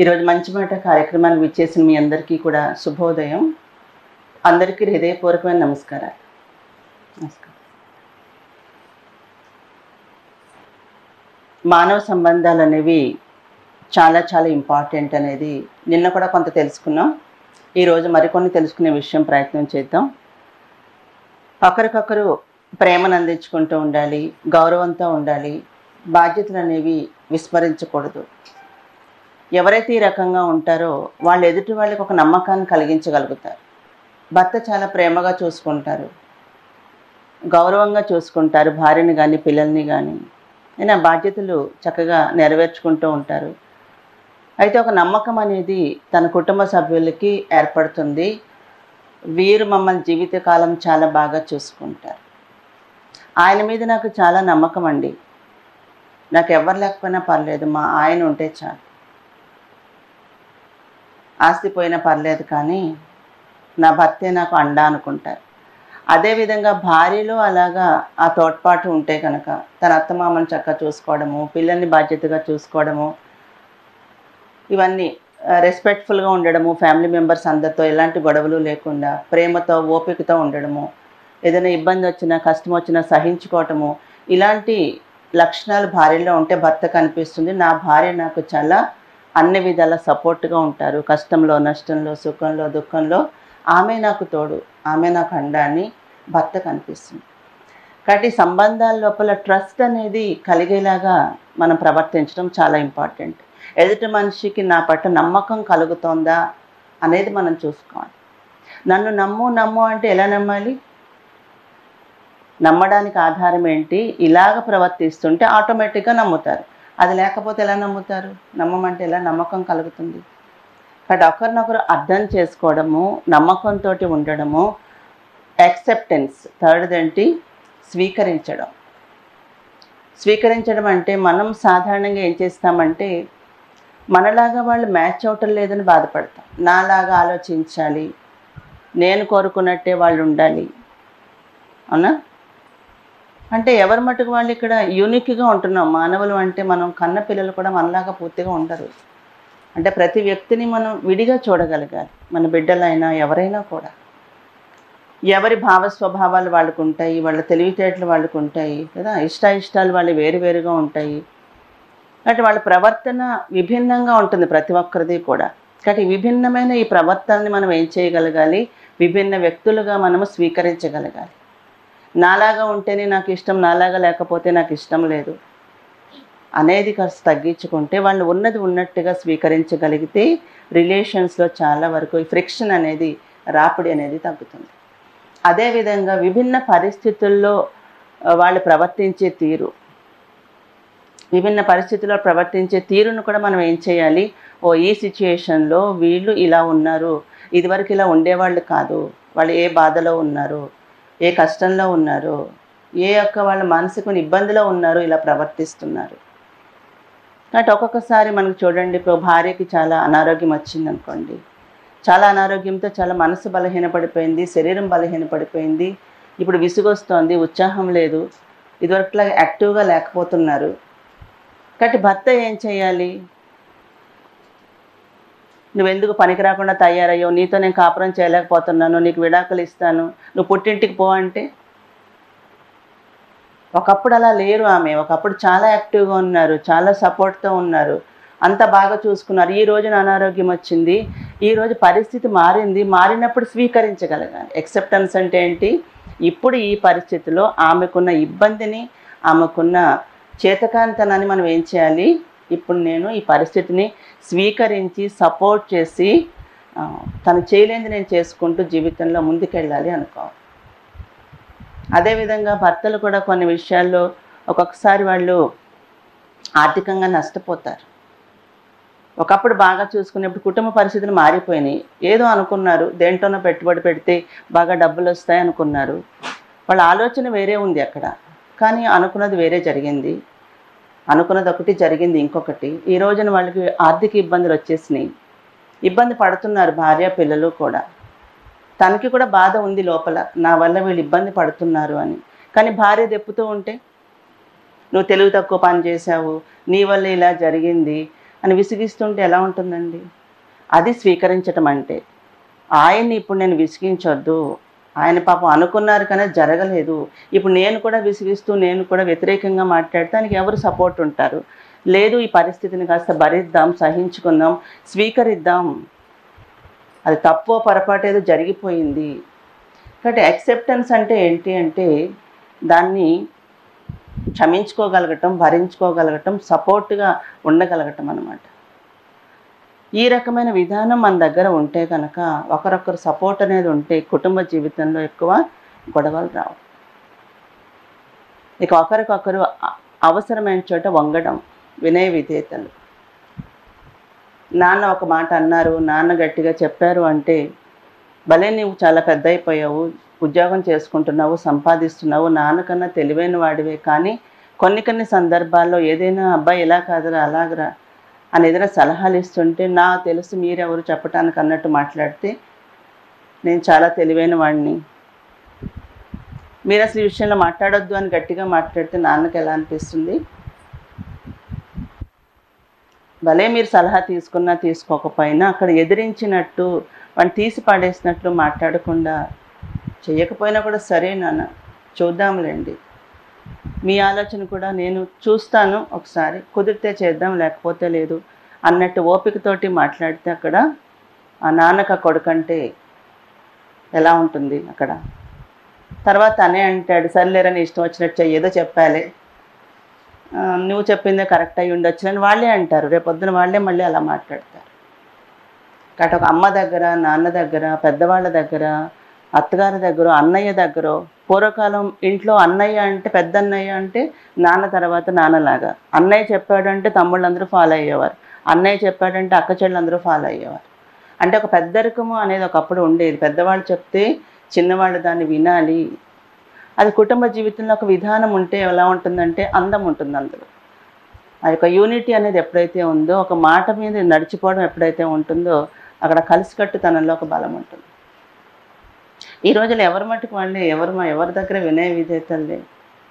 ఈరోజు మంచి మాట కార్యక్రమాన్ని విచ్చేసిన మీ అందరికీ కూడా శుభోదయం అందరికీ హృదయపూర్వకమైన నమస్కారాలు నమస్కారం మానవ సంబంధాలు అనేవి చాలా చాలా ఇంపార్టెంట్ అనేది నిన్న కూడా కొంత తెలుసుకున్నాం ఈరోజు మరికొన్ని తెలుసుకునే విషయం ప్రయత్నం చేద్దాం ఒకరికొకరు ప్రేమను అందించుకుంటూ ఉండాలి గౌరవంతో ఉండాలి బాధ్యతలు అనేవి విస్మరించకూడదు ఎవరైతే ఈ రకంగా ఉంటారో వాళ్ళు ఎదుటి వాళ్ళకి ఒక నమ్మకాన్ని కలిగించగలుగుతారు భర్త చాలా ప్రేమగా చూసుకుంటారు గౌరవంగా చూసుకుంటారు భార్యని కానీ పిల్లల్ని కానీ అయినా బాధ్యతలు చక్కగా నెరవేర్చుకుంటూ ఉంటారు అయితే ఒక నమ్మకం అనేది తన కుటుంబ సభ్యులకి ఏర్పడుతుంది వీరు మమ్మల్ని జీవితకాలం చాలా బాగా చూసుకుంటారు ఆయన మీద నాకు చాలా నమ్మకం అండి నాకు ఎవరు లేకపోయినా పర్లేదు మా ఆయన ఉంటే చాలు ఆస్తి పోయినా పర్లేదు కానీ నా భర్తే నాకు అండ అనుకుంటారు అదేవిధంగా భార్యలో అలాగా ఆ తోడ్పాటు ఉంటే కనుక తన అత్తమామని చక్కగా చూసుకోవడము పిల్లల్ని బాధ్యతగా చూసుకోవడము ఇవన్నీ రెస్పెక్ట్ఫుల్గా ఉండడము ఫ్యామిలీ మెంబర్స్ అందరితో ఎలాంటి గొడవలు లేకుండా ప్రేమతో ఓపికతో ఉండడము ఏదైనా ఇబ్బంది వచ్చినా కష్టం వచ్చినా సహించుకోవటము ఇలాంటి లక్షణాలు భార్యలో ఉంటే భర్త కనిపిస్తుంది నా భార్య నాకు చాలా అన్ని విధాల సపోర్ట్గా ఉంటారు కష్టంలో నష్టంలో సుఖంలో దుఃఖంలో ఆమె నాకు తోడు ఆమె నాకు అండ అని భర్త కనిపిస్తుంది కాబట్టి సంబంధాల లోపల ట్రస్ట్ అనేది కలిగేలాగా మనం ప్రవర్తించడం చాలా ఇంపార్టెంట్ ఎదుటి మనిషికి నా పట్ల నమ్మకం కలుగుతోందా అనేది మనం చూసుకోవాలి నన్ను నమ్ము నమ్ము అంటే ఎలా నమ్మాలి నమ్మడానికి ఆధారం ఏంటి ఇలాగ ప్రవర్తిస్తుంటే ఆటోమేటిక్గా నమ్ముతారు అది లేకపోతే ఎలా నమ్ముతారు నమ్మమంటే ఎలా నమ్మకం కలుగుతుంది కాబట్టి ఒకరినొకరు అర్థం చేసుకోవడము నమ్మకంతో ఉండడము యాక్సెప్టెన్స్ థర్డ్ ఏంటి స్వీకరించడం స్వీకరించడం అంటే మనం సాధారణంగా ఏం చేస్తామంటే మనలాగా వాళ్ళు మ్యాచ్ అవటం లేదని బాధపడతాం నాలాగా ఆలోచించాలి నేను కోరుకున్నట్టే వాళ్ళు ఉండాలి అవునా అంటే ఎవరి మటుకు వాళ్ళు ఇక్కడ యూనిక్గా ఉంటున్నాం మానవులు అంటే మనం కన్న పిల్లలు కూడా మనలాగా పూర్తిగా ఉండరు అంటే ప్రతి వ్యక్తిని మనం విడిగా చూడగలగాలి మన బిడ్డలైనా ఎవరైనా కూడా ఎవరి భావ స్వభావాలు వాళ్ళకు ఉంటాయి వాళ్ళ తెలివితేటలు వాళ్ళకు ఉంటాయి కదా ఇష్ట ఇష్టాలు వాళ్ళు వేరువేరుగా ఉంటాయి కాబట్టి వాళ్ళ ప్రవర్తన విభిన్నంగా ఉంటుంది ప్రతి ఒక్కరిది కూడా కాబట్టి విభిన్నమైన ఈ ప్రవర్తనని మనం ఏం చేయగలగాలి విభిన్న వ్యక్తులుగా మనము స్వీకరించగలగాలి నాలాగా ఉంటేనే నాకు ఇష్టం నాలాగా లేకపోతే నాకు ఇష్టం లేదు అనేది కాస్త తగ్గించుకుంటే వాళ్ళు ఉన్నది ఉన్నట్టుగా స్వీకరించగలిగితే రిలేషన్స్లో చాలా వరకు ఈ ఫ్రిక్షన్ అనేది రాపిడి అనేది తగ్గుతుంది అదేవిధంగా విభిన్న పరిస్థితుల్లో ఆ, వాళ్ళు ప్రవర్తించే తీరు విభిన్న పరిస్థితుల్లో ప్రవర్తించే తీరును కూడా మనం ఏం చేయాలి ఓ ఈ సిచ్యుయేషన్లో వీళ్ళు ఇలా ఉన్నారు ఇదివరకు ఇలా ఉండేవాళ్ళు కాదు వాళ్ళు ఏ బాధలో ఉన్నారు ఏ కష్టంలో ఉన్నారు ఏ యొక్క వాళ్ళ మానసిక ఇబ్బందిలో ఉన్నారు ఇలా ప్రవర్తిస్తున్నారు కాబట్టి ఒక్కొక్కసారి మనకు చూడండి ఇప్పుడు భార్యకి చాలా అనారోగ్యం వచ్చింది అనుకోండి చాలా అనారోగ్యంతో చాలా మనసు బలహీనపడిపోయింది శరీరం బలహీనపడిపోయింది ఇప్పుడు విసుగొస్తోంది ఉత్సాహం లేదు ఇదివరకులా యాక్టివ్గా లేకపోతున్నారు కాబట్టి భర్త ఏం చేయాలి నువ్వెందుకు పనికి రాకుండా తయారయ్యో నీతో నేను కాపురం చేయలేకపోతున్నాను నీకు విడాకులు ఇస్తాను నువ్వు పుట్టింటికి పో అంటే ఒకప్పుడు అలా లేరు ఆమె ఒకప్పుడు చాలా యాక్టివ్గా ఉన్నారు చాలా సపోర్ట్తో ఉన్నారు అంత బాగా చూసుకున్నారు ఈ రోజున అనారోగ్యం వచ్చింది ఈ రోజు పరిస్థితి మారింది మారినప్పుడు స్వీకరించగలగాలి ఎక్సెప్టెన్స్ అంటే ఏంటి ఇప్పుడు ఈ పరిస్థితిలో ఆమెకున్న ఇబ్బందిని ఆమెకున్న చేతకాంతనాన్ని మనం ఏం చేయాలి ఇప్పుడు నేను ఈ పరిస్థితిని స్వీకరించి సపోర్ట్ చేసి ఆ, తను చేయలేనిది నేను చేసుకుంటూ జీవితంలో ముందుకెళ్ళాలి అనుకోవాలి అదేవిధంగా భర్తలు కూడా కొన్ని విషయాల్లో ఒక్కొక్కసారి వాళ్ళు ఆర్థికంగా నష్టపోతారు ఒకప్పుడు బాగా చూసుకునేప్పుడు కుటుంబ పరిస్థితులు మారిపోయినాయి ఏదో అనుకున్నారు దేంట్లోనో పెట్టుబడి పెడితే బాగా డబ్బులు వస్తాయి అనుకున్నారు వాళ్ళ ఆలోచన వేరే ఉంది అక్కడ కానీ అనుకున్నది వేరే జరిగింది అనుకున్నది ఒకటి జరిగింది ఇంకొకటి ఈ రోజున వాళ్ళకి ఆర్థిక ఇబ్బందులు వచ్చేసినాయి ఇబ్బంది పడుతున్నారు భార్య పిల్లలు కూడా తనకి కూడా బాధ ఉంది లోపల నా వల్ల వీళ్ళు ఇబ్బంది పడుతున్నారు అని కానీ భార్య దెప్పుతూ ఉంటే నువ్వు తెలివి తక్కువ పని చేశావు నీ వల్ల ఇలా జరిగింది అని విసిగిస్తుంటే ఎలా ఉంటుందండి అది స్వీకరించటం అంటే ఆయన్ని ఇప్పుడు నేను విసిగించొద్దు ఆయన పాపం అనుకున్నారు కానీ అది జరగలేదు ఇప్పుడు నేను కూడా విసిగిస్తూ నేను కూడా వ్యతిరేకంగా మాట్లాడితే దానికి ఎవరు సపోర్ట్ ఉంటారు లేదు ఈ పరిస్థితిని కాస్త భరిద్దాం సహించుకుందాం స్వీకరిద్దాం అది తప్పో పొరపాటు ఏదో జరిగిపోయింది కాబట్టి యాక్సెప్టెన్స్ అంటే ఏంటి అంటే దాన్ని క్షమించుకోగలగటం భరించుకోగలగటం సపోర్ట్గా ఉండగలగటం అన్నమాట ఈ రకమైన విధానం మన దగ్గర ఉంటే కనుక ఒకరొకరు సపోర్ట్ అనేది ఉంటే కుటుంబ జీవితంలో ఎక్కువ గొడవలు రావు ఇక ఒకరికొకరు అ- అవసరమైన చోట వంగడం వినయ విధేయతలు నాన్న ఒక మాట అన్నారు నాన్న గట్టిగా చెప్పారు అంటే భలే నీవు చాలా పెద్ద అయిపోయావు ఉద్యోగం చేసుకుంటున్నావు సంపాదిస్తున్నావు నాన్నకన్నా తెలివైన వాడివే కానీ కొన్ని కొన్ని సందర్భాల్లో ఏదైనా అబ్బాయి ఇలా కాదురా అలాగరా అని ఏదైనా సలహాలు ఇస్తుంటే నా తెలుసు మీరెవరు చెప్పటానికి అన్నట్టు మాట్లాడితే నేను చాలా తెలివైన వాడిని మీరు అసలు ఈ విషయంలో మాట్లాడొద్దు అని గట్టిగా మాట్లాడితే నాన్నకి ఎలా అనిపిస్తుంది భలే మీరు సలహా తీసుకున్నా తీసుకోకపోయినా అక్కడ ఎదిరించినట్టు వాడిని తీసి పాడేసినట్లు మాట్లాడకుండా చేయకపోయినా కూడా సరే నాన్న చూద్దాంలేండి మీ ఆలోచన కూడా నేను చూస్తాను ఒకసారి కుదిరితే చేద్దాం లేకపోతే లేదు అన్నట్టు ఓపికతోటి మాట్లాడితే అక్కడ ఆ నాన్నక కొడుకంటే ఎలా ఉంటుంది అక్కడ తర్వాత అనే అంటాడు సర్లేరా నీ ఇష్టం వచ్చినట్టు చెయ్యి, ఏదో చెప్పాలి ఆ, నువ్వు చెప్పిందే కరెక్ట్ అయ్యి ఉండొచ్చు అని వాళ్ళే అంటారు రేపొద్దున వాళ్ళే మళ్ళీ అలా మాట్లాడతారు కాబట్టి ఒక అమ్మ దగ్గర నాన్న దగ్గర పెద్దవాళ్ళ దగ్గర అత్తగారి దగ్గర అన్నయ్య దగ్గర పూర్వకాలం ఇంట్లో అన్నయ్య అంటే పెద్ద అన్నయ్య అంటే నాన్న తర్వాత నాన్నలాగా అన్నయ్య చెప్పాడంటే తమ్ముళ్ళందరూ ఫాలో అయ్యేవారు అన్నయ్య చెప్పాడంటే అక్క చెల్లెలందరూ ఫాలో అయ్యేవారు అంటే ఒక పెద్దరికము అనేది ఒకప్పుడు ఉండేది పెద్దవాళ్ళు చెప్తే చిన్నవాళ్ళు దాన్ని వినాలి అది కుటుంబ జీవితంలో ఒక విధానం ఉంటే ఎలా ఉంటుందంటే అందం ఉంటుంది అందులో ఆ యొక్క యూనిటీ అనేది ఎప్పుడైతే ఉందో ఒక మాట మీద నడిచిపోవడం ఎప్పుడైతే ఉంటుందో అక్కడ కలిసికట్టుతనంలో ఒక బలం ఉంటుంది ఈ రోజుల్లో ఎవరి మట్టుకు వాళ్ళే ఎవరు మా ఎవరి దగ్గర వినయ విధేయతలు లేవు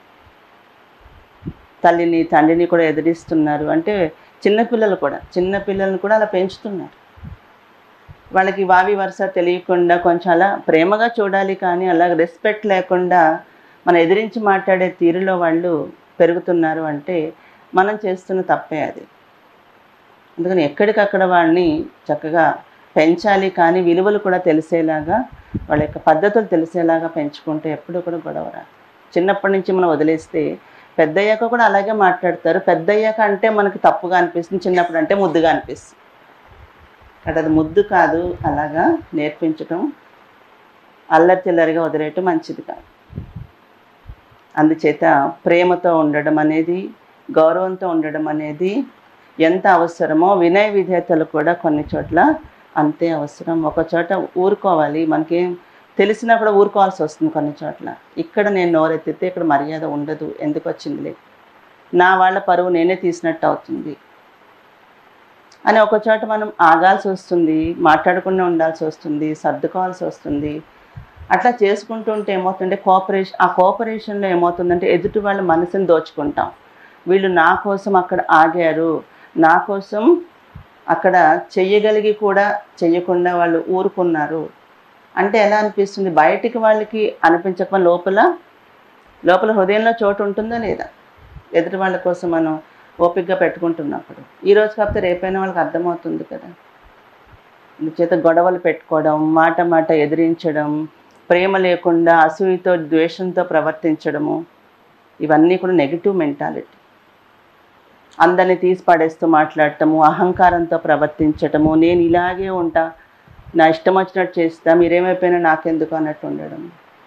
తల్లిని తండ్రిని కూడా ఎదిరిస్తున్నారు అంటే చిన్నపిల్లలు కూడా చిన్నపిల్లల్ని కూడా అలా పెంచుతున్నారు వాళ్ళకి వావి వరుస తెలియకుండా కొంచెం అలా ప్రేమగా చూడాలి కానీ అలా రెస్పెక్ట్ లేకుండా మనం ఎదిరించి మాట్లాడే తీరులో వాళ్ళు పెరుగుతున్నారు అంటే మనం చేస్తున్న తప్పే అది అందుకని ఎక్కడికక్కడ వాళ్ళని చక్కగా పెంచాలి కానీ విలువలు కూడా తెలిసేలాగా వాళ్ళ యొక్క పద్ధతులు తెలిసేలాగా పెంచుకుంటే ఎప్పుడు కూడా గొడవ రాదు చిన్నప్పటి నుంచి మనం వదిలేస్తే పెద్దయ్యాక కూడా అలాగే మాట్లాడతారు పెద్దయ్యాక అంటే మనకి తప్పుగా అనిపిస్తుంది చిన్నప్పుడు అంటే ముద్దుగా అనిపిస్తుంది కాబట్టి అది ముద్దు కాదు అలాగా నేర్పించటం అల్లరి చిల్లరిగా వదిలేయటం మంచిది కాదు అందుచేత ప్రేమతో ఉండడం అనేది గౌరవంతో ఉండడం అనేది ఎంత అవసరమో వినయ విధేయతలు కూడా కొన్ని చోట్ల అంతే అవసరం ఒక చోట ఊరుకోవాలి మనకేం తెలిసినా కూడా ఊరుకోవాల్సి వస్తుంది కొన్ని చోట్ల ఇక్కడ నేను నోరెత్తితే ఇక్కడ మర్యాద ఉండదు ఎందుకు వచ్చిందిలే నా వాళ్ళ పరువు నేనే తీసినట్టు అవుతుంది అని ఒక చోట మనం ఆగాల్సి వస్తుంది మాట్లాడకుండా ఉండాల్సి వస్తుంది సర్దుకోవాల్సి వస్తుంది అట్లా చేసుకుంటుంటే ఏమవుతుందంటే కోఆపరేషన్ ఆ కోఆపరేషన్లో ఏమవుతుందంటే ఎదుటి వాళ్ళ మనసుని దోచుకుంటాం వీళ్ళు నా కోసం అక్కడ ఆగారు నా కోసం అక్కడ చెయ్యగలిగి కూడా చెయ్యకుండా వాళ్ళు ఊరుకున్నారు అంటే ఎలా అనిపిస్తుంది బయటికి వాళ్ళకి అనిపించకపోయినా లోపల లోపల హృదయంలో చోటు ఉంటుందా లేదా ఎదుటి వాళ్ళ కోసం మనం ఓపికగా పెట్టుకుంటున్నప్పుడు ఈ రోజు కాకపోతే రేపైనా వాళ్ళకి అర్థమవుతుంది కదా చేత గొడవలు పెట్టుకోవడం మాట మాట ఎదిరించడం ప్రేమ లేకుండా అసూయతో ద్వేషంతో ప్రవర్తించడము ఇవన్నీ కూడా నెగిటివ్ మెంటాలిటీ అందరిని తీసి పడేస్తూ మాట్లాడటము అహంకారంతో ప్రవర్తించటము నేను ఇలాగే ఉంటా నా ఇష్టం వచ్చినట్టు చేస్తా మీరేమైపోయినా నాకెందుకు అన్నట్టు ఉండడం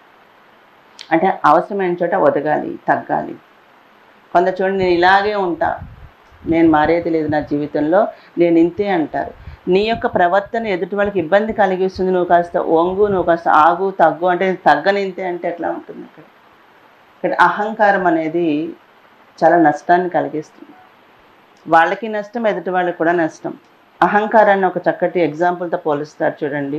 అంటే అవసరమైన చోట ఒదగాలి తగ్గాలి కొంత చూడండి నేను ఇలాగే ఉంటా నేను మారేది లేదు నా జీవితంలో నేను ఇంతే అంటారు నీ యొక్క ప్రవర్తన ఎదుటి వాళ్ళకి ఇబ్బంది కలిగిస్తుంది నువ్వు కాస్త ఒంగు నువ్వు కాస్త ఆగు తగ్గు అంటే తగ్గనింతే అంటే ఎట్లా ఉంటుంది అక్కడ ఇక్కడ అహంకారం అనేది చాలా నష్టాన్ని కలిగిస్తుంది వాళ్ళకి నష్టం ఎదుటి వాళ్ళకి కూడా నష్టం అహంకారాన్ని ఒక చక్కటి ఎగ్జాంపుల్తో పోలుస్తారు చూడండి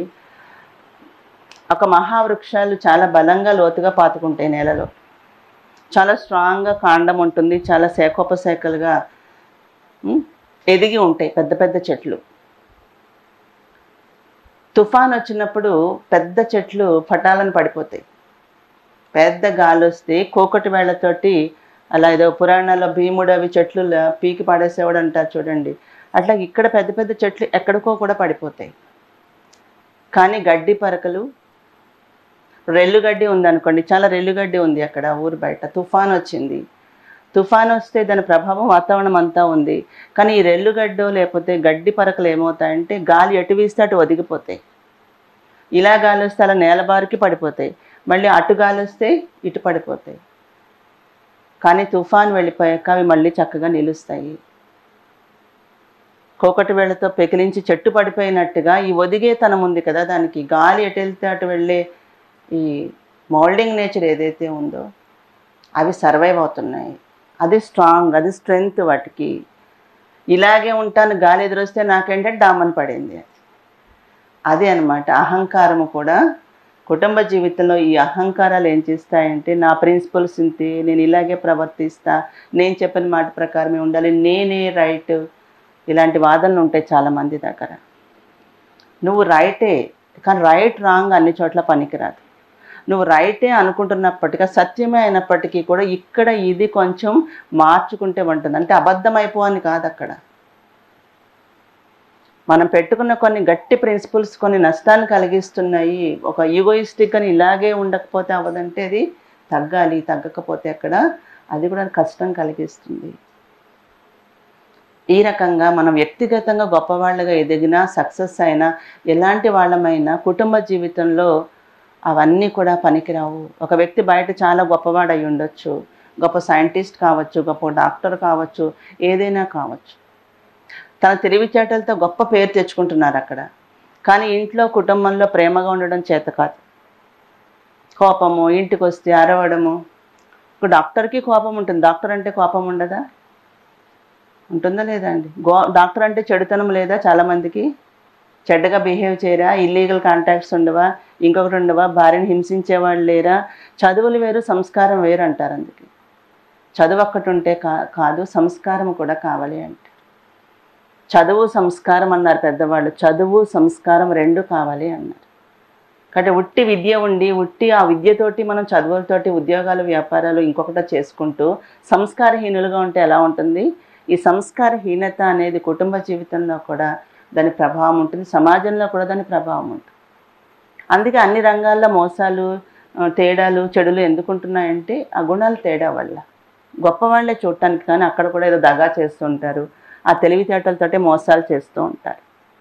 ఒక మహావృక్షాలు చాలా బలంగా లోతుగా పాతుకుంటాయి నేలలో చాలా స్ట్రాంగ్గా కాండం ఉంటుంది చాలా శాఖోపశాఖలుగా ఉమ్, ఎదిగి ఉంటాయి పెద్ద పెద్ద చెట్లు తుఫాన్ వచ్చినప్పుడు పెద్ద చెట్లు పటాలను పడిపోతాయి పెద్ద గాలి వస్తే కోకటి వేళ్లతోటి అలా ఏదో పురాణాల్లో భీముడు అవి చెట్లు ల- పీకి పడేసేవాడు అంటారు చూడండి అట్లా ఇక్కడ పెద్ద పెద్ద చెట్లు ఎక్కడికో కూడా పడిపోతాయి కానీ గడ్డి పరకలు రెల్లుగడ్డి ఉందనుకోండి చాలా రెల్లుగడ్డి ఉంది అక్కడ ఊరు బయట తుఫాన్ వచ్చింది తుఫాన్ వస్తే దాని ప్రభావం వాతావరణం అంతా ఉంది కానీ ఈ రెల్లుగడ్డో లేకపోతే గడ్డి పరకలు ఏమవుతాయంటే గాలి ఎటు వీస్తే అటు ఒదిగిపోతాయి ఇలా గాలి వస్తే అలా నేలబారికి పడిపోతాయి మళ్ళీ అటు గాలి వస్తే ఇటు పడిపోతాయి కానీ తుఫాన్ వెళ్ళిపోయాక అవి మళ్ళీ చక్కగా నిలుస్తాయి కోకటి వేళ్ళతో పెకిలించి చెట్టు పడిపోయినట్టుగా ఈ ఒదిగేతనం ఉంది కదా దానికి గాలి ఎటు వెళ్తే అటు వెళ్ళే ఈ మోల్డింగ్ నేచర్ ఏదైతే ఉందో అవి సర్వైవ్ అవుతున్నాయి అది స్ట్రాంగ్ అది స్ట్రెంగ్త్ వాటికి ఇలాగే ఉంటాను గాలి ఎదురొస్తే నాకేంటంటే డామని పడింది అదే అన్నమాట అహంకారము కూడా కుటుంబ జీవితంలో ఈ అహంకారాలు ఏం చేస్తాయంటే నా ప్రిన్సిపల్స్ ఇంతే నేను ఇలాగే ప్రవర్తిస్తా నేను చెప్పిన మాట ప్రకారమే ఉండాలి నేనే రైట్ ఇలాంటి వాదనలు ఉంటాయి చాలామంది దగ్గర నువ్వు రైటే కానీ రైట్ రాంగ్ అన్ని చోట్ల పనికిరాదు నువ్వు రైటే అనుకుంటున్నప్పటికీ సత్యమే అయినప్పటికీ కూడా ఇక్కడ ఇది కొంచెం మార్చుకుంటే ఉంటుంది అంటే అబద్ధం అయిపోవని కాదు అక్కడ మనం పెట్టుకున్న కొన్ని గట్టి ప్రిన్సిపల్స్ కొన్ని నష్టాన్ని కలిగిస్తున్నాయి ఒక ఈగోయిస్టిక్ అని ఇలాగే ఉండకపోతే అవ్వదంటే అది తగ్గాలి తగ్గకపోతే అక్కడ అది కూడా కష్టం కలిగిస్తుంది ఈ రకంగా మనం వ్యక్తిగతంగా గొప్పవాళ్ళగా ఎదిగినా సక్సెస్ అయినా ఎలాంటి వాళ్ళమైనా కుటుంబ జీవితంలో అవన్నీ కూడా పనికిరావు ఒక వ్యక్తి బయట చాలా గొప్పవాడు అయి ఉండొచ్చు గొప్ప సైంటిస్ట్ కావచ్చు గొప్ప డాక్టర్ కావచ్చు ఏదైనా కావచ్చు తన తెలివితేటలతో గొప్ప పేరు తెచ్చుకుంటున్నారు అక్కడ కానీ ఇంట్లో కుటుంబంలో ప్రేమగా ఉండడం చేత కాదు కోపము ఇంటికి వస్తే అరవడము ఇప్పుడు డాక్టర్కి కోపం ఉంటుంది డాక్టర్ అంటే కోపం ఉండదా ఉంటుందా లేదా అండి గో డాక్టర్ అంటే చెడుతనం లేదా చాలామందికి చెడ్డగా బిహేవ్ చేయరా ఇల్లీగల్ కాంటాక్ట్స్ ఉండవా ఇంకొకటి ఉండవా భార్యను హింసించే వాళ్ళు లేరా చదువులు వేరు సంస్కారం వేరు అంటారు అందుకే చదువు ఒక్కటి ఉంటే కా కాదు సంస్కారం కూడా కావాలి అంటే చదువు సంస్కారం అన్నారు పెద్దవాళ్ళు చదువు సంస్కారం రెండు కావాలి అన్నారు కాబట్టి ఉట్టి విద్య ఉండి ఉట్టి ఆ విద్యతోటి మనం చదువులతోటి ఉద్యోగాలు వ్యాపారాలు ఇంకొకటి చేసుకుంటూ సంస్కారహీనులుగా ఉంటే ఎలా ఉంటుంది ఈ సంస్కారహీనత అనేది కుటుంబ జీవితంలో కూడా దాని ప్రభావం ఉంటుంది సమాజంలో కూడా దాని ప్రభావం ఉంటుంది అందుకే అన్ని రంగాల్లో మోసాలు ఆ, తేడాలు చెడులు ఎందుకు ఉంటున్నాయంటే ఆ గుణాలు తేడా వల్ల గొప్పవాళ్ళే చూడటానికి కానీ అక్కడ కూడా ఏదో దగా చేస్తుంటారు ఆ తెలివితేటలతోటే మోసాలు చేస్తూ ఉంటారు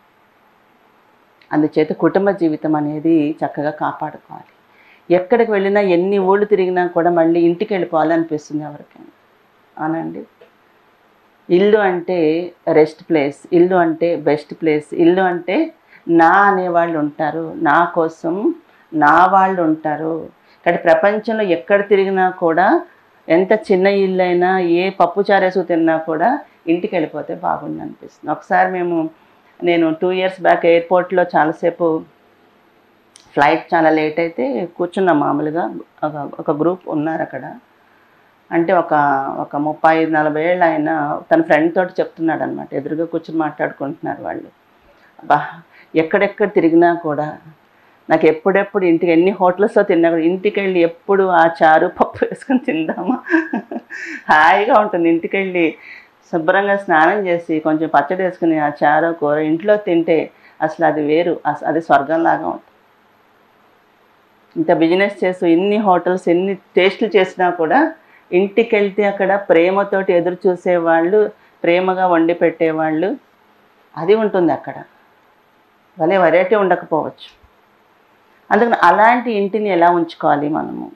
అందుచేత కుటుంబ జీవితం అనేది చక్కగా కాపాడుకోవాలి ఎక్కడికి వెళ్ళినా ఎన్ని ఊళ్ళు తిరిగినా కూడా మళ్ళీ ఇంటికి వెళ్ళిపోవాలనిపిస్తుంది ఎవరికైనా అవునండి ఇల్లు అంటే రెస్ట్ ప్లేస్ ఇల్లు అంటే బెస్ట్ ప్లేస్ ఇల్లు అంటే నా అనేవాళ్ళు ఉంటారు నా కోసం నా వాళ్ళు ఉంటారు ఇక్కడ ప్రపంచంలో ఎక్కడ తిరిగినా కూడా ఎంత చిన్న ఇల్లు అయినా ఏ పప్పు చారేసు తిన్నా కూడా ఇంటికి వెళ్ళిపోతే బాగుంది అనిపిస్తుంది ఒకసారి మేము నేను టూ ఇయర్స్ బ్యాక్ ఎయిర్పోర్ట్లో చాలాసేపు ఫ్లైట్ చాలా లేట్ అయితే కూర్చున్నాం మామూలుగా ఒక ఒక గ్రూప్ ఉన్నారు అక్కడ అంటే ఒక ఒక ముప్పై ఐదు నలభై ఏళ్ళు ఆయన తన ఫ్రెండ్ తోటి చెప్తున్నాడు అనమాట ఎదురుగా కూర్చుని మాట్లాడుకుంటున్నారు వాళ్ళు బా ఎక్కడెక్కడ తిరిగినా కూడా నాకు ఎప్పుడెప్పుడు ఇంటికి ఎన్ని హోటల్స్లో తిన్నా కూడా ఇంటికి వెళ్ళి ఎప్పుడు ఆ చారు పప్పు వేసుకొని తిందామా హాయిగా ఉంటుంది ఇంటికి వెళ్ళి శుభ్రంగా స్నానం చేసి కొంచెం పచ్చడి వేసుకుని ఆ చారు కూర ఇంట్లో తింటే అసలు అది వేరు అస- అది స్వర్గంలాగా ఉంటుంది ఇంత బిజినెస్ చేస్తూ ఎన్ని హోటల్స్ ఎన్ని టేస్ట్లు చేసినా కూడా ఇంటికి వెళ్తే అక్కడ ప్రేమతోటి ఎదురు చూసేవాళ్ళు ప్రేమగా వండి పెట్టేవాళ్ళు అది ఉంటుంది అక్కడ భలే వెరైటీ ఉండకపోవచ్చు అందుకని అలాంటి ఇంటిని ఎలా ఉంచుకోవాలి మనము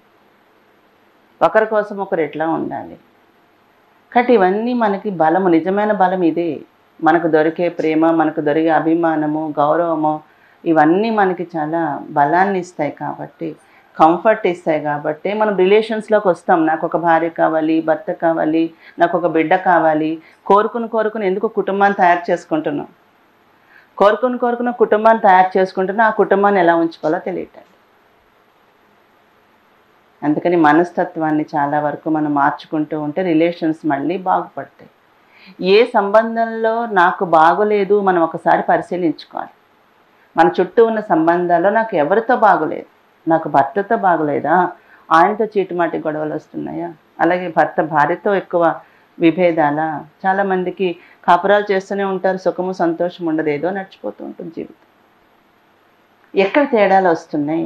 ఒకరి కోసం ఒకరు ఎట్లా ఉండాలి కాబట్టి ఇవన్నీ మనకి బలము నిజమైన బలం ఇదే మనకు దొరికే ప్రేమ మనకు దొరికే అభిమానము గౌరవము ఇవన్నీ మనకి చాలా బలాన్ని ఇస్తాయి కాబట్టి కంఫర్ట్ ఇస్తాయి కాబట్టి మనం రిలేషన్స్లోకి వస్తాం నాకు ఒక భార్య కావాలి భర్త కావాలి నాకు ఒక బిడ్డ కావాలి కోరుకుని కోరుకుని ఎందుకు కుటుంబాన్ని తయారు చేసుకుంటున్నాం కోరుకుని కోరుకున్న కుటుంబాన్ని తయారు చేసుకుంటున్నా ఆ కుటుంబాన్ని ఎలా ఉంచుకోవాలో తెలియటం అందుకని మనస్తత్వాన్ని చాలా వరకు మనం మార్చుకుంటూ ఉంటే రిలేషన్స్ మళ్ళీ బాగుపడతాయి ఏ సంబంధంలో నాకు బాగోలేదు మనం ఒకసారి పరిశీలించుకోవాలి మన చుట్టూ ఉన్న సంబంధాల్లో నాకు ఎవరితో బాగోలేదు నాకు భర్తతో బాగోలేదా ఆయనతో చీటిమాటి గొడవలు వస్తున్నాయా అలాగే భర్త భార్యతో ఎక్కువ విభేదాలా చాలామందికి కాపురాలు చేస్తూనే ఉంటారు సుఖము సంతోషం ఉండదు ఏదో నడిచిపోతూ ఉంటుంది జీవితం ఎక్కడ తేడాలు వస్తున్నాయి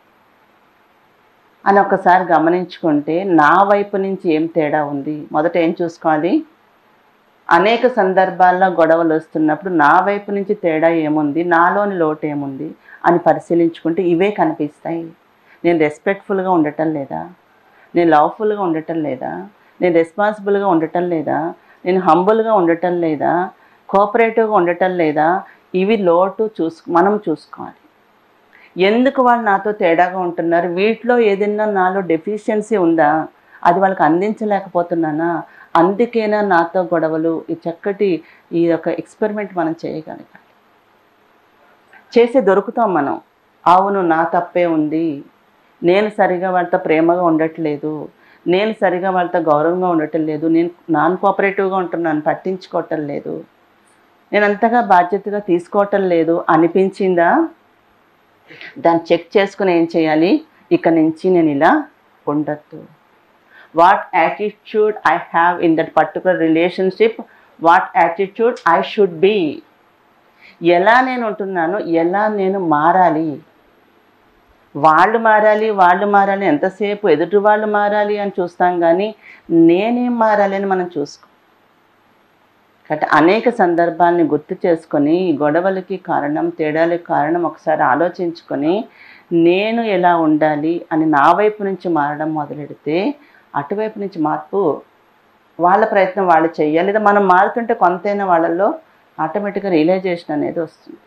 అని ఒకసారి గమనించుకుంటే నా వైపు నుంచి ఏం తేడా ఉంది మొదట ఏం చూసుకోవాలి అనేక సందర్భాల్లో గొడవలు వస్తున్నప్పుడు నా వైపు నుంచి తేడా ఏముంది నాలోని లోటు ఏముంది అని పరిశీలించుకుంటే ఇవే కనిపిస్తాయి నేను రెస్పెక్ట్ఫుల్గా ఉండటం లేదా నేను లవ్ఫుల్గా ఉండటం లేదా నేను రెస్పాన్సిబుల్గా ఉండటం లేదా నేను హంబుల్గా ఉండటం లేదా కోఆపరేటివ్గా ఉండటం లేదా ఇవి లోటు చూసు మనం చూసుకోవాలి ఎందుకు వాళ్ళు నాతో తేడాగా ఉంటున్నారు వీటిలో ఏదైనా నాలో డెఫిషియన్సీ ఉందా అది వాళ్ళకి అందించలేకపోతున్నానా అందుకేనా నాతో గొడవలు ఈ చక్కటి ఈ యొక్క ఎక్స్పెరిమెంట్ మనం చేయగలగాలి చేసి దొరుకుతాం మనం అవును నా తప్పే ఉంది నేను సరిగా వాళ్ళతో ప్రేమగా ఉండట్లేదు నేను సరిగా వాళ్ళతో గౌరవంగా ఉండటం లేదు నేను నాన్ కోఆపరేటివ్గా ఉంటున్నాను పట్టించుకోవటం లేదు నేను అంతగా బాధ్యతగా తీసుకోవటం లేదు అనిపించిందా దాన్ని చెక్ చేసుకుని ఏం చేయాలి ఇక నుంచి నేను ఇలా ఉండద్దు what attitude I have in that particular relationship what attitude I should be ఎలా నేను ఉంటున్నాను ఎలా నేను మారాలి వాళ్ళు మారాలి వాళ్ళు మారాలి ఎంతసేపు ఎదుటి వాళ్ళు మారాలి అని చూస్తాం కానీ నేనేం మారాలి అని మనం చూసుకో కాబట్టి అనేక సందర్భాల్ని గుర్తు చేసుకొని ఈ గొడవలకి కారణం తేడాలకి కారణం ఒకసారి ఆలోచించుకొని నేను ఎలా ఉండాలి అని నా వైపు నుంచి మారడం మొదలెడితే అటువైపు నుంచి మార్పు వాళ్ళ ప్రయత్నం వాళ్ళు చెయ్యాలి లేదా మనం మారుతుంటే కొంతైనా వాళ్ళల్లో ఆటోమేటిక్గా రియలైజేషన్ అనేది వస్తుంది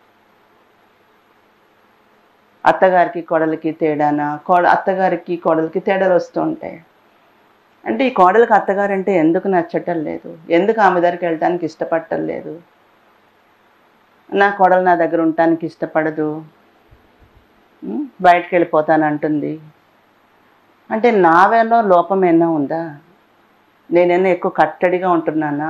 అత్తగారికి కోడలికి తేడానా కోడ అత్తగారికి కోడలికి తేడాలు వస్తూ ఉంటాయి అంటే ఈ కోడలికి అత్తగారు అంటే ఎందుకు నచ్చటం లేదు ఎందుకు ఆమె దగ్గరికి వెళ్ళడానికి ఇష్టపడటం లేదు నా కోడలు నా దగ్గర ఉండటానికి ఇష్టపడదు ఉమ్, బయటికి వెళ్ళిపోతాను అంటుంది అంటే నావేలో లోపం ఏమైనా ఉందా నేనైనా ఎక్కువ కట్టడిగా ఉంటున్నానా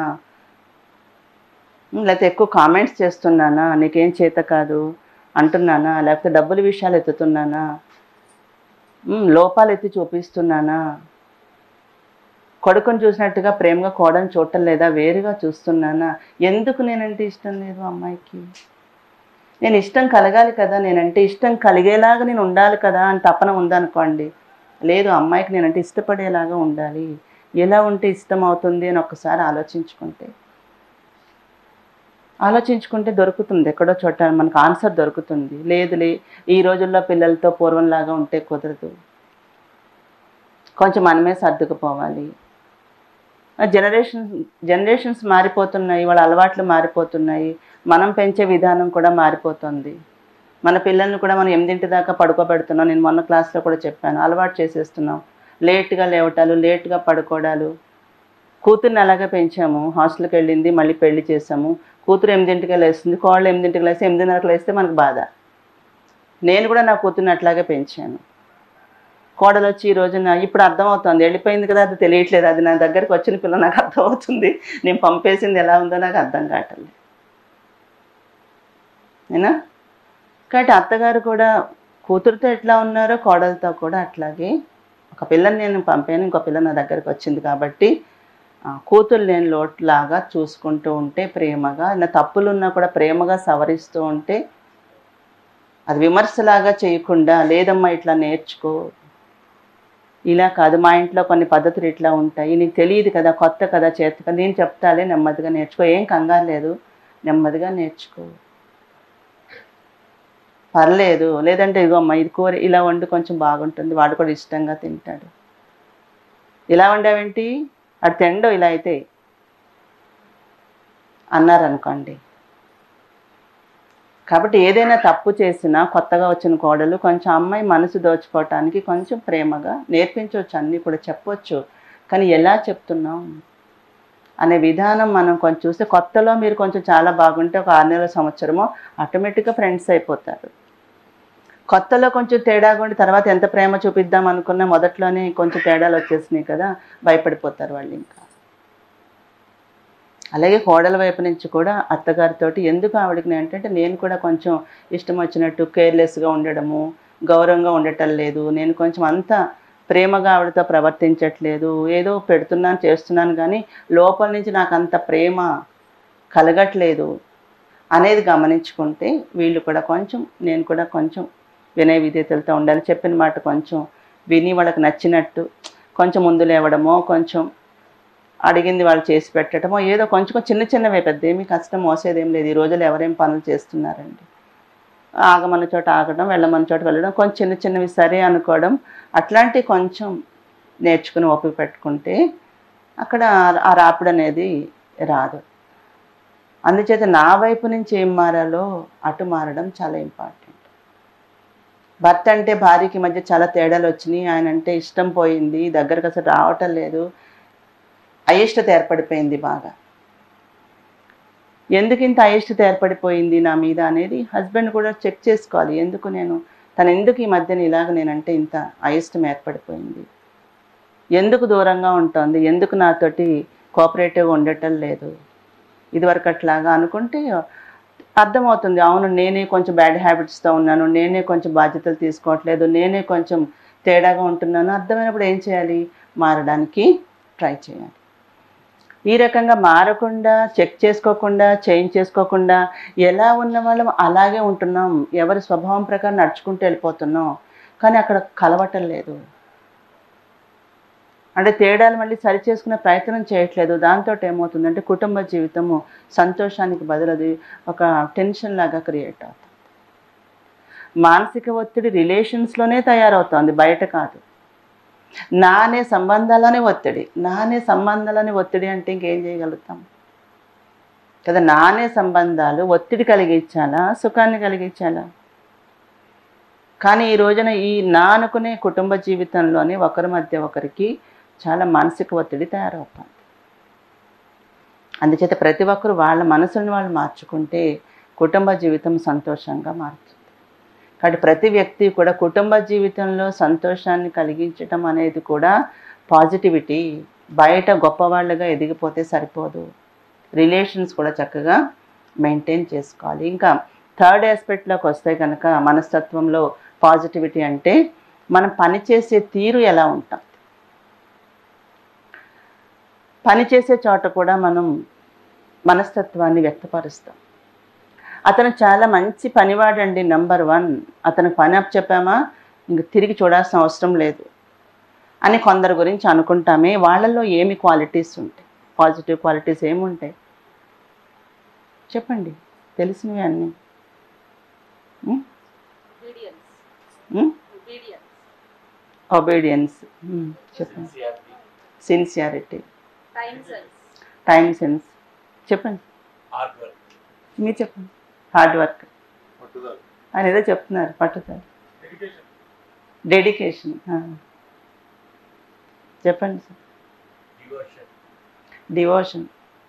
ఉమ్, లేకపోతే ఎక్కువ కామెంట్స్ చేస్తున్నానా నీకేం చేత కాదు అంటున్నానా లేకపోతే డబ్బుల విషయాలు ఎత్తుతున్నానా ఉమ్, లోపాలు ఎత్తి చూపిస్తున్నానా కొడుకుని చూసినట్టుగా ప్రేమగా కోడని చూడటం లేదా వేరుగా చూస్తున్నానా ఎందుకు నేనంటే ఇష్టం లేదు అమ్మాయికి నేను ఇష్టం కలగాలి కదా నేనంటే ఇష్టం కలిగేలాగా నేను ఉండాలి కదా అని తపన ఉందనుకోండి లేదు అమ్మాయికి నేనంటే ఇష్టపడేలాగా ఉండాలి ఎలా ఉంటే ఇష్టం అవుతుంది అని ఒక్కసారి ఆలోచించుకుంటే ఆలోచించుకుంటే దొరుకుతుంది ఎక్కడో చోట మనకు ఆన్సర్ దొరుకుతుంది లేదులే ఈ రోజుల్లో పిల్లలతో పూర్వంలాగా ఉంటే కుదరదు కొంచెం మనమే సర్దుకుపోవాలి జనరేషన్ జనరేషన్స్ మారిపోతున్నాయి వాళ్ళ అలవాట్లు మారిపోతున్నాయి మనం పెంచే విధానం కూడా మారిపోతుంది మన పిల్లల్ని కూడా మనం ఎనిమిదింటి దాకా పడుకోబెడుతున్నాం నేను మొన్న క్లాస్లో కూడా చెప్పాను అలవాటు చేసేస్తున్నాం లేట్గా లేవటాలు లేట్గా పడుకోవడాలు కూతుర్ని అలాగే పెంచాము హాస్టల్కి వెళ్ళింది మళ్ళీ పెళ్లి చేసాము కూతురు ఎనిమిదింటికి లేస్తుంది కోళ్ళు ఎనిమిదింటికి లేస్తే ఎనిమిదిన్నరకు లేస్తే మనకు బాధ నేను కూడా నా కూతుర్ని అట్లాగే పెంచాను కోడలు వచ్చి ఈ రోజున ఇప్పుడు అర్థమవుతుంది వెళ్ళిపోయింది కదా అది తెలియట్లేదు అది నా దగ్గరికి వచ్చిన పిల్ల నాకు అర్థమవుతుంది నేను పంపేసింది ఎలా ఉందో నాకు అర్థం కావట్లేదు ఏనా కాబట్టి అత్తగారు కూడా కూతురుతో ఎట్లా ఉన్నారో కోడలతో కూడా అట్లాగే ఒక పిల్లని నేను పంపాను ఇంకో పిల్ల నా దగ్గరికి వచ్చింది కాబట్టి ఆ, కూతురు లేని లోటులాగా చూసుకుంటూ ఉంటే ప్రేమగా నా తప్పులు ఉన్నా కూడా ప్రేమగా సవరిస్తూ ఉంటే అది విమర్శలాగా చేయకుండా లేదమ్మా ఇట్లా నేర్చుకో ఇలా కాదు మా ఇంట్లో కొన్ని పద్ధతులు ఇట్లా ఉంటాయి నీకు తెలియదు కదా కొత్త కదా చేత కదా నేను చెప్తాలే నెమ్మదిగా నేర్చుకో ఏం కంగారు లేదు నెమ్మదిగా నేర్చుకో పర్లేదు లేదంటే ఇగో అమ్మ ఇది కూర ఇలా వండు కొంచెం బాగుంటుంది వాడు కూడా ఇష్టంగా తింటాడు ఇలా వండావేంటి అది తిండో ఇలా అయితే అన్నారనుకోండి కాబట్టి ఏదైనా తప్పు చేసినా కొత్తగా వచ్చిన కోడలు కొంచెం అమ్మాయి మనసు దోచుకోవటానికి కొంచెం ప్రేమగా నేర్పించవచ్చు అన్నీ కూడా చెప్పొచ్చు కానీ ఎలా చెప్తున్నాం అనే విధానం మనం కొంచెం చూస్తే కొత్తలో మీరు కొంచెం చాలా బాగుంటే ఒక ఆరు నెలల సంవత్సరమో ఆటోమేటిక్గా ఫ్రెండ్స్ అయిపోతారు కొత్తలో కొంచెం తేడాగా ఉండి తర్వాత ఎంత ప్రేమ చూపిద్దాం అనుకున్నా మొదట్లోనే కొంచెం తేడాలు వచ్చేసినాయి కదా భయపడిపోతారు వాళ్ళు ఇంకా అలాగే కోడల వైపు నుంచి కూడా అత్తగారితోటి ఎందుకు ఆవిడకి నేను అంటే నేను కూడా కొంచెం ఇష్టం వచ్చినట్టు కేర్లెస్గా ఉండడము గౌరవంగా ఉండటం లేదు నేను కొంచెం అంత ప్రేమగా ఆవిడతో ప్రవర్తించట్లేదు ఏదో పెడుతున్నాను చేస్తున్నాను కానీ లోపల నుంచి నాకు అంత ప్రేమ కలగట్లేదు అనేది గమనించుకుంటే వీళ్ళు కూడా కొంచెం నేను కూడా కొంచెం వినయ విధేతలతో ఉండాలి చెప్పిన మాట కొంచెం విని వాళ్ళకి నచ్చినట్టు కొంచెం ముందు లేవడమో కొంచెం అడిగింది వాళ్ళు చేసి పెట్టడమో ఏదో కొంచెం చిన్న చిన్నవే పెద్ద ఏమీ కష్టం మోసేదేం లేదు ఈ రోజుల్లో ఎవరేం పనులు చేస్తున్నారండి ఆగమన్న చోట ఆగడం వెళ్ళమన్న చోట వెళ్ళడం కొంచెం చిన్న చిన్నవి సరే అనుకోవడం అట్లాంటి కొంచెం నేర్చుకుని ఓపిక పెట్టుకుంటే అక్కడ ఆ రాపిడి అనేది రాదు అందుచేత నా వైపు నుంచి ఏం మారాలో అటు మారడం చాలా ఇంపార్టెంట్ భర్త అంటే భార్యకి మధ్య చాలా తేడాలు వచ్చినాయి ఆయన అంటే ఇష్టం పోయింది దగ్గరకు అసలు రావటం లేదు అయిష్టత ఏర్పడిపోయింది బాగా ఎందుకు ఇంత అయిష్టత ఏర్పడిపోయింది నా మీద అనేది హస్బెండ్ కూడా చెక్ చేసుకోవాలి ఎందుకు నేను తను ఎందుకు ఈ మధ్యన ఇలాగ నేనంటే ఇంత అయిష్టం ఏర్పడిపోయింది ఎందుకు దూరంగా ఉంటుంది ఎందుకు నాతోటి కోఆపరేటివ్గా ఉండటం లేదు ఇదివరకు అట్లాగా అనుకుంటే అర్థమవుతుంది అవును నేనే కొంచెం బ్యాడ్ హ్యాబిట్స్తో ఉన్నాను నేనే కొంచెం బాధ్యతలు తీసుకోవట్లేదు నేనే కొంచెం తేడాగా ఉంటున్నాను అర్థమైనప్పుడు ఏం చేయాలి మారడానికి ట్రై చేయాలి ఈ రకంగా మారకుండా చెక్ చేసుకోకుండా చేంజ్ చేసుకోకుండా ఎలా ఉన్న వాళ్ళం అలాగే ఉంటున్నాం ఎవరి స్వభావం ప్రకారం నడుచుకుంటూ వెళ్ళిపోతున్నాం కానీ అక్కడ కలవటం లేదు అంటే తేడాలు మళ్ళీ సరి చేసుకునే ప్రయత్నం చేయట్లేదు దాంతో ఏమవుతుందంటే కుటుంబ జీవితము సంతోషానికి బదులది ఒక టెన్షన్ లాగా క్రియేట్ అవుతుంది మానసిక ఒత్తిడి రిలేషన్స్లోనే తయారవుతుంది బయట కాదు నా అనే సంబంధాలనే ఒత్తిడి నా అనే సంబంధాలనే ఒత్తిడి అంటే ఇంకేం చేయగలుగుతాం కదా నా అనే సంబంధాలు ఒత్తిడి కలిగించాలా సుఖాన్ని కలిగించాలా కానీ ఈ రోజున ఈ నా అనుకునే కుటుంబ జీవితంలోనే ఒకరి మధ్య ఒకరికి చాలా మానసిక ఒత్తిడి తయారవుతుంది అందుచేత ప్రతి ఒక్కరు వాళ్ళ మనసులను వాళ్ళు మార్చుకుంటే కుటుంబ జీవితం సంతోషంగా మారుతుంది కాబట్టి ప్రతి వ్యక్తి కూడా కుటుంబ జీవితంలో సంతోషాన్ని కలిగించటం అనేది కూడా పాజిటివిటీ బయట గొప్పవాళ్ళుగా ఎదిగిపోతే సరిపోదు రిలేషన్స్ కూడా చక్కగా మెయింటైన్ చేసుకోవాలి ఇంకా థర్డ్ ఆస్పెక్ట్లోకి వస్తే కనుక మనస్తత్వంలో పాజిటివిటీ అంటే మనం పనిచేసే తీరు ఎలా ఉంటాం పనిచేసే చోట కూడా మనం మనస్తత్వాన్ని వ్యక్తపరుస్తాం అతను చాలా మంచి పనివాడండి నంబర్ వన్ అతను పని అప్ చెప్పామా ఇంక తిరిగి చూడాల్సిన అవసరం లేదు అని కొందరి గురించి అనుకుంటామే వాళ్ళల్లో ఏమి క్వాలిటీస్ ఉంటాయి పాజిటివ్ క్వాలిటీస్ ఏముంటాయి చెప్పండి తెలిసినవి అన్నీ ఉం? obedience ఉం? obedience ఒబీడియన్స్ ఉం, చెప్పండి sincerity time sense time sense చెప్పండి హార్డ్ వర్క్ మీరు చెప్పండి హార్డ్ వర్క్ పట్టుదల ఆయన ఏదో చెప్తున్నారు పట్టుదల డెడికేషన్ డెడికేషన్ చెప్పండి sir devotion devotion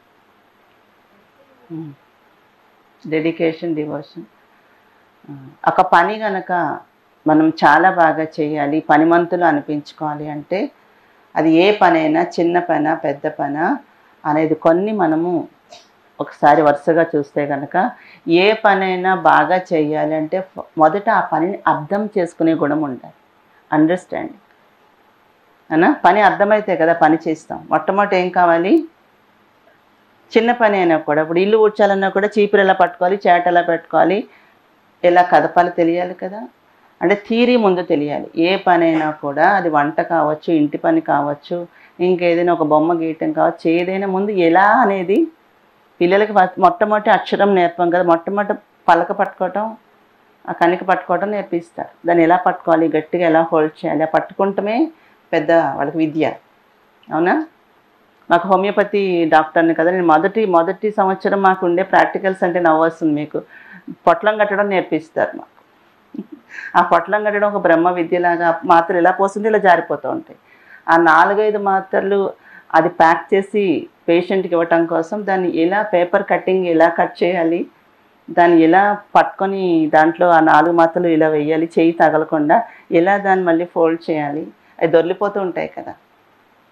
dedication devotion ఒక పని గనక మనం చాలా బాగా చేయాలి పనిమంతులు అనిపించుకోవాలి అంటే అది ఏ పనైనా చిన్న పన పెద్ద పన అనేది కొన్ని మనము ఒకసారి వరుసగా చూస్తే కనుక ఏ పనైనా బాగా చేయాలి అంటే ఫ- మొదట ఆ పనిని అర్థం చేసుకునే గుణం ఉండాలి అండర్స్టాండింగ్ అనా పని అర్థమైతే కదా పని చేస్తాం మొట్టమొదటి ఏం కావాలి చిన్న పని అయినా కూడా ఇప్పుడు ఇల్లు ఊడ్చాలన్నా కూడా చీపురు ఎలా పట్టుకోవాలి చేట ఎలా పెట్టుకోవాలి ఎలా కదపాలి తెలియాలి కదా అంటే థీరీ ముందు తెలియాలి ఏ పని అయినా కూడా అది వంట కావచ్చు ఇంటి పని కావచ్చు ఇంకేదైనా ఒక బొమ్మ గీయటం కావచ్చు ఏదైనా ముందు ఎలా అనేది పిల్లలకి ఫస్ట్ మొట్టమొదటి అక్షరం నేర్పం కదా మొట్టమొదటి పలక పట్టుకోవటం ఆ కణిక పట్టుకోవటం నేర్పిస్తారు దాన్ని ఎలా పట్టుకోవాలి గట్టిగా ఎలా హోల్డ్ చేయాలి ఆ పట్టుకుంటమే పెద్ద వాళ్ళకి విద్య అవునా మాకు హోమియోపతి డాక్టర్ని కదా నేను మొదటి మొదటి సంవత్సరం మాకు ఉండే ప్రాక్టికల్స్ అంటే నవ్వు వస్తుంది మీకు పొట్లం కట్టడం నేర్పిస్తారు మాకు ఆ పొట్లం కట్టడం ఒక బ్రహ్మ విద్యలాగా మాత్రలు ఇలా పోస్తుంది ఇలా జారిపోతూ ఉంటాయి ఆ నాలుగైదు మాత్రలు అది ప్యాక్ చేసి పేషెంట్కి ఇవ్వటం కోసం దాన్ని ఎలా పేపర్ కటింగ్ ఎలా కట్ చేయాలి దాన్ని ఎలా పట్టుకొని దాంట్లో ఆ నాలుగు మాత్రలు ఇలా వేయాలి చేయి తగలకుండా ఎలా దాన్ని మళ్ళీ ఫోల్డ్ చేయాలి అవి దొర్లిపోతూ ఉంటాయి కదా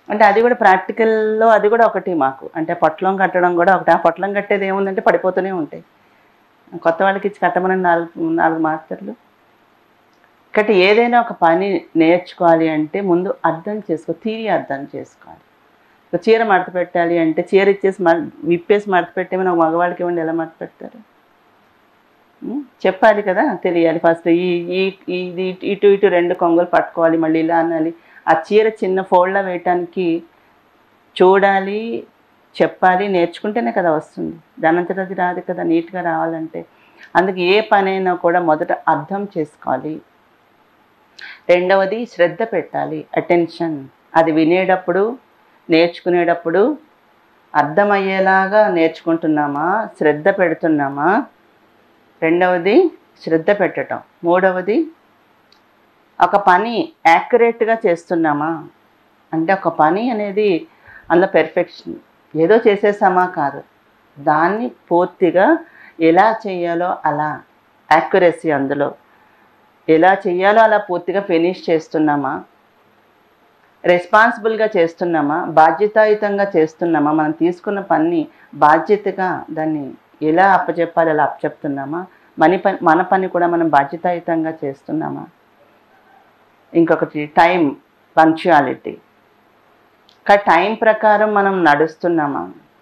అంటే అది కూడా ప్రాక్టికల్లో అది కూడా ఒకటి మాకు అంటే పొట్లం కట్టడం కూడా ఒకటి ఆ పొట్లం కట్టేది ఏముందంటే పడిపోతూనే ఉంటాయి కొత్త వాళ్ళకి ఇచ్చి కట్టమని నాలుగు నాలుగు మాస్టర్లు కాబట్టి ఏదైనా ఒక పని నేర్చుకోవాలి అంటే ముందు అర్థం చేసుకో తీరి అర్థం చేసుకోవాలి ఒక చీర మడత పెట్టాలి అంటే చీర ఇచ్చేసి మ విప్పేసి మడత పెట్టేమని ఒక మగవాళ్ళకి ఇవ్వండి ఎలా మడత పెడతారు ఉం? చెప్పాలి కదా తెలియాలి ఫస్ట్ ఈ ఈ ఇది ఇటు ఇటు రెండు కొంగులు పట్టుకోవాలి మళ్ళీ ఇలా అనాలి ఆ చీర చిన్న ఫోల్డ్లో వేయటానికి చూడాలి చెప్పాలి నేర్చుకుంటేనే కదా వస్తుంది దానంతట అది రాదు కదా నీట్గా రావాలంటే అందుకే ఏ పనైనా కూడా మొదట అర్థం చేసుకోవాలి రెండవది శ్రద్ధ పెట్టాలి అటెన్షన్ అది వినేటప్పుడు నేర్చుకునేటప్పుడు అర్థమయ్యేలాగా నేర్చుకుంటున్నామా శ్రద్ధ పెడుతున్నామా రెండవది శ్రద్ధ పెట్టటం మూడవది ఒక పని యాక్యురేట్గా చేస్తున్నామా అంటే ఒక పని అనేది అందులో పెర్ఫెక్షన్ ఏదో చేసేసామా కాదు దాన్ని పూర్తిగా ఎలా చేయాలో అలా యాక్యురసీ అందులో ఎలా చేయాలో అలా పూర్తిగా ఫినిష్ చేస్తున్నామా రెస్పాన్సిబుల్గా చేస్తున్నామా బాధ్యతాయుతంగా చేస్తున్నామా మనం తీసుకున్న పని బాధ్యతగా దాన్ని ఎలా అప్పచెప్పాలి అలా అప్పచెప్తున్నామా మన పని మన పని కూడా మనం బాధ్యతాయుతంగా చేస్తున్నామా ఇంకొకటి టైం పంక్చువాలిటీ ఒక టైం ప్రకారం మనం నడుస్తున్నామా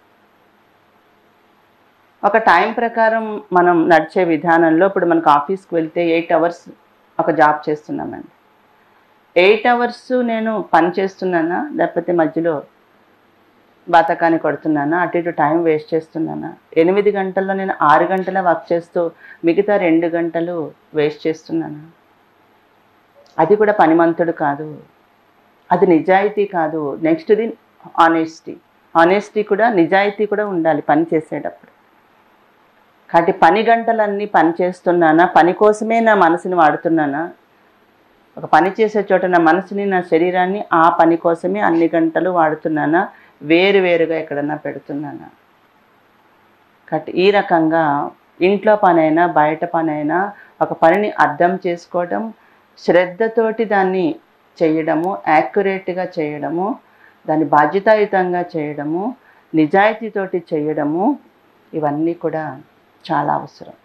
ఒక టైం ప్రకారం మనం నడిచే విధానంలో ఇప్పుడు మనకు ఆఫీస్కి వెళ్తే ఎయిట్ అవర్స్ ఒక జాబ్ చేస్తున్నామండి ఎయిట్ అవర్స్ నేను పని చేస్తున్నానా లేకపోతే మధ్యలో బాతకాన్ని కొడుతున్నానా అటు ఇటు టైం వేస్ట్ చేస్తున్నానా ఎనిమిది గంటల్లో నేను ఆరు గంటల వర్క్ చేస్తూ మిగతా రెండు గంటలు వేస్ట్ చేస్తున్నానా అది కూడా పనిమంతుడు కాదు అది నిజాయితీ కాదు నెక్స్ట్ది ఆనెస్టీ ఆనెస్టీ కూడా నిజాయితీ కూడా ఉండాలి పని చేసేటప్పుడు కాబట్టి పని గంటలన్నీ పని చేస్తున్నానా పని కోసమే నా మనసుని వాడుతున్నానా ఒక పని చేసే చోట నా మనసుని నా శరీరాన్ని ఆ పని కోసమే అన్ని గంటలు వాడుతున్నానా వేరు వేరుగా ఎక్కడన్నా పెడుతున్నానా కాబట్టి ఈ రకంగా ఇంట్లో పనైనా బయట పనైనా ఒక పనిని అర్థం చేసుకోవడం శ్రద్ధతోటి దాన్ని చేయడము యాక్యురేట్గా చేయడము దాన్ని బాధ్యతాయుతంగా చేయడము నిజాయితీతోటి చేయడము ఇవన్నీ కూడా చాలా అవసరం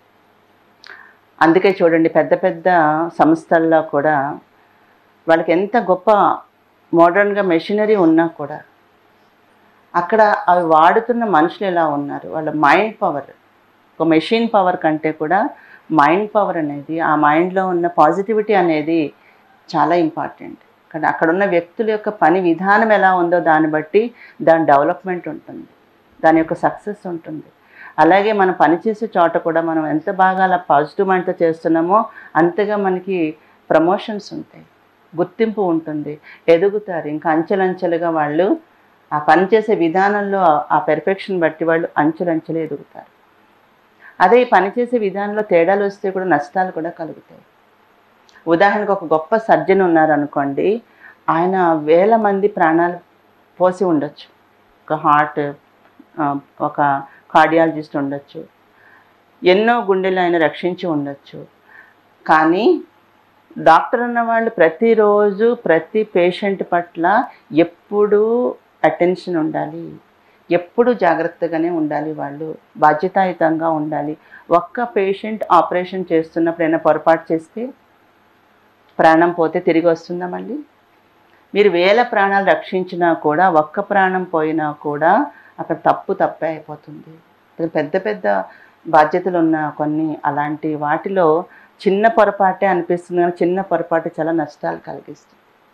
అందుకే చూడండి పెద్ద పెద్ద సంస్థల్లో కూడా వాళ్ళకి ఎంత గొప్ప మోడర్న్గా మెషినరీ ఉన్నా కూడా అక్కడ అవి వాడుతున్న మనుషులు ఎలా ఉన్నారు వాళ్ళ మైండ్ పవర్ ఒక మెషిన్ పవర్ కంటే కూడా మైండ్ పవర్ అనేది ఆ మైండ్లో ఉన్న పాజిటివిటీ అనేది చాలా ఇంపార్టెంట్ కానీ అక్కడ ఉన్న వ్యక్తుల యొక్క పని విధానం ఎలా ఉందో దాన్ని బట్టి దాని డెవలప్మెంట్ ఉంటుంది దాని యొక్క సక్సెస్ ఉంటుంది అలాగే మనం పనిచేసే చోట కూడా మనం ఎంత బాగా అలా పాజిటివ్ మైండ్తో చేస్తున్నామో అంతగా మనకి ప్రమోషన్స్ ఉంటాయి గుర్తింపు ఉంటుంది ఎదుగుతారు ఇంకా అంచెలంచెలుగా వాళ్ళు ఆ పని చేసే విధానంలో ఆ పెర్ఫెక్షన్ బట్టి వాళ్ళు అంచెలంచెలు ఎదుగుతారు అదే ఈ పని చేసే విధానంలో తేడాలు వస్తే కూడా నష్టాలు కూడా కలుగుతాయి ఉదాహరణకు ఒక గొప్ప సర్జన్ ఉన్నారనుకోండి ఆయన వేల మంది ప్రాణాలు పోసి ఉండొచ్చు ఒక హార్ట్ ఒక కార్డియాలజిస్ట్ ఉండొచ్చు ఎన్నో గుండెలు ఆయన రక్షించి ఉండొచ్చు కానీ డాక్టర్ అన్న వాళ్ళు ప్రతిరోజు ప్రతి పేషెంట్ పట్ల ఎప్పుడూ అటెన్షన్ ఉండాలి ఎప్పుడు జాగ్రత్తగానే ఉండాలి వాళ్ళు బాధ్యతాయుతంగా ఉండాలి ఒక్క పేషెంట్ ఆపరేషన్ చేస్తున్నప్పుడు ఏమైనా పొరపాటు చేస్తే ప్రాణం పోతే తిరిగి వస్తుందా మళ్ళీ మీరు వేల ప్రాణాలు రక్షించినా కూడా ఒక్క ప్రాణం పోయినా కూడా అక్కడ తప్పు తప్పే అయిపోతుంది అది పెద్ద పెద్ద బాధ్యతలు ఉన్న కొన్ని అలాంటి వాటిలో చిన్న పొరపాటే అనిపిస్తుంది కానీ చిన్న పొరపాటు చాలా నష్టాలు కలిగిస్తుంది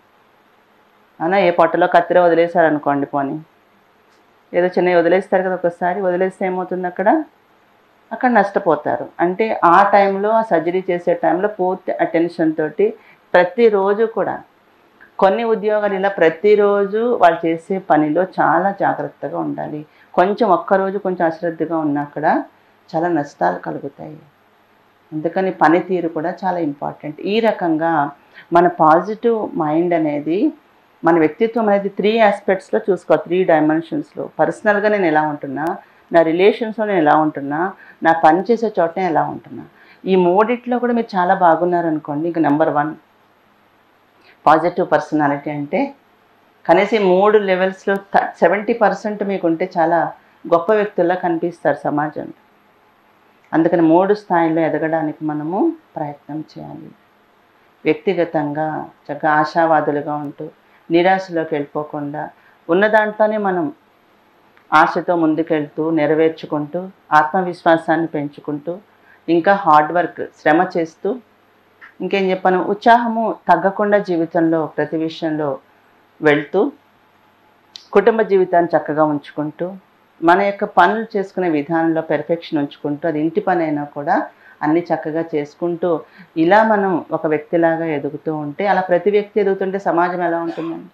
అవునా ఏ పొట్టలో కత్తిర వదిలేశారనుకోండి పోనీ ఏదో చిన్నవి వదిలేస్తారు కదా ఒకసారి వదిలేస్తే ఏమవుతుంది అక్కడ అక్కడ నష్టపోతారు అంటే ఆ టైంలో ఆ సర్జరీ చేసే టైంలో పూర్తి అటెన్షన్ తోటి ప్రతిరోజు కూడా కొన్ని ఉద్యోగాలు ఇలా ప్రతిరోజు వాళ్ళు చేసే పనిలో చాలా జాగ్రత్తగా ఉండాలి కొంచెం ఒక్కరోజు కొంచెం అశ్రద్ధగా ఉన్నా కూడా చాలా నష్టాలు కలుగుతాయి అందుకని పనితీరు కూడా చాలా ఇంపార్టెంట్ ఈ రకంగా మన పాజిటివ్ మైండ్ అనేది మన వ్యక్తిత్వం అనేది త్రీ ఆస్పెక్ట్స్లో చూసుకో త్రీ డైమెన్షన్స్లో పర్సనల్గా నేను ఎలా ఉంటున్నా నా రిలేషన్స్లో నేను ఎలా ఉంటున్నా నా పని చేసే చోట నేను ఎలా ఉంటున్నా ఈ మూడిట్లో కూడా మీరు చాలా బాగున్నారు అనుకోండి ఇంక నెంబర్ వన్ పాజిటివ్ పర్సనాలిటీ అంటే కనీసం ఈ మూడు లెవెల్స్లో సెవెంటీ పర్సెంట్ మీకుంటే చాలా గొప్ప వ్యక్తుల్లా కనిపిస్తారు సమాజంలో అందుకని మూడు స్థాయిల్లో ఎదగడానికి మనము ప్రయత్నం చేయాలి వ్యక్తిగతంగా చక్కగా ఆశావాదులుగా ఉంటూ నిరాశలోకి వెళ్ళిపోకుండా ఉన్న దాంట్లోనే మనం ఆశతో ముందుకెళ్తూ నెరవేర్చుకుంటూ ఆత్మవిశ్వాసాన్ని పెంచుకుంటూ ఇంకా హార్డ్ వర్క్ శ్రమ చేస్తూ ఇంకేం చెప్పాను ఉత్సాహము తగ్గకుండా జీవితంలో ప్రతి విషయంలో వెళ్తూ కుటుంబ జీవితాన్ని చక్కగా ఉంచుకుంటూ మన యొక్క పనులు చేసుకునే విధానంలో పెర్ఫెక్షన్ ఉంచుకుంటూ అది ఇంటి పని అయినా కూడా అన్ని చక్కగా చేసుకుంటూ ఇలా మనం ఒక వ్యక్తిలాగా ఎదుగుతూ ఉంటే అలా ప్రతి వ్యక్తి ఎదుగుతుంటే సమాజం ఎలా ఉంటుందండి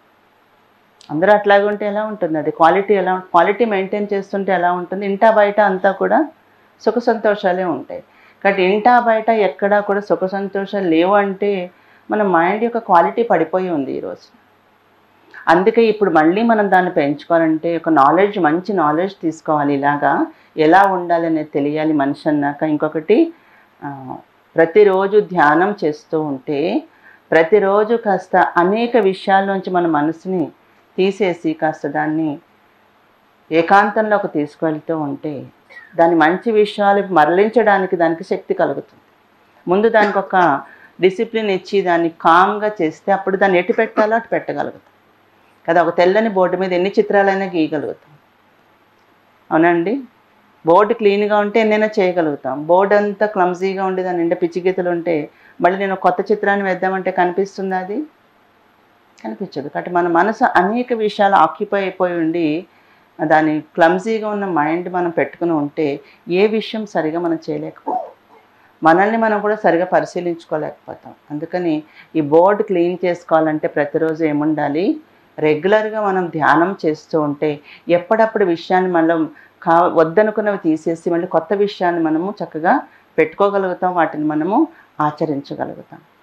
అందరూ అట్లాగే ఉంటే ఎలా ఉంటుంది అది క్వాలిటీ ఎలా క్వాలిటీ మెయింటైన్ చేస్తుంటే ఎలా ఉంటుంది ఇంటా బయట అంతా కూడా సుఖ సంతోషాలే ఉంటాయి కాబట్టి ఇంటా బయట ఎక్కడా కూడా సుఖ సంతోషాలు లేవు అంటే మన మైండ్ యొక్క క్వాలిటీ పడిపోయి ఉంది ఈరోజు అందుకే ఇప్పుడు మళ్ళీ మనం దాన్ని పెంచుకోవాలంటే ఒక నాలెడ్జ్ మంచి నాలెడ్జ్ తీసుకోవాలి ఇలాగా ఎలా ఉండాలి అనేది తెలియాలి మనిషి అన్నాక ఇంకొకటి ఆ, ప్రతిరోజు ధ్యానం చేస్తూ ఉంటే ప్రతిరోజు కాస్త అనేక విషయాల్లోంచి మన మనసుని తీసేసి కాస్త దాన్ని ఏకాంతంలోకి తీసుకెళ్తూ ఉంటే దాని మంచి విషయాలు మరలించడానికి దానికి శక్తి కలుగుతుంది ముందు దానికి ఒక డిసిప్లిన్ ఇచ్చి దాన్ని కామ్గా చేస్తే అప్పుడు దాన్ని ఎటు పెట్టాలో అటు పెట్టగలుగుతాం కదా ఒక తెల్లని బోర్డు మీద ఎన్ని చిత్రాలైనా గీయగలుగుతాం అవునండి బోర్డు క్లీన్గా ఉంటే ఎన్నైనా చేయగలుగుతాం బోర్డు అంతా క్లమ్జీగా ఉండి దాని నిండా పిచ్చి గీతలు ఉంటే మళ్ళీ నేను ఒక కొత్త చిత్రాన్ని వేద్దామంటే కనిపిస్తుందా అది కనిపించదు కాబట్టి మన మనసు అనేక విషయాలు ఆక్యుపై అయిపోయి ఉండి దాని క్లమ్జీగా ఉన్న మైండ్ మనం పెట్టుకుని ఉంటే ఏ విషయం సరిగా మనం చేయలేకపోతాం మనల్ని మనం కూడా సరిగా పరిశీలించుకోలేకపోతాం అందుకని ఈ బోర్డు క్లీన్ చేసుకోవాలంటే ప్రతిరోజు ఏముండాలి రెగ్యులర్గా మనం ధ్యానం చేస్తూ ఉంటే ఎప్పుడప్పుడు విషయాన్ని మనం కా వద్దనుకున్నవి తీసేసి మళ్ళీ కొత్త విషయాన్ని మనము చక్కగా పెట్టుకోగలుగుతాం వాటిని మనము ఆచరించగలుగుతాం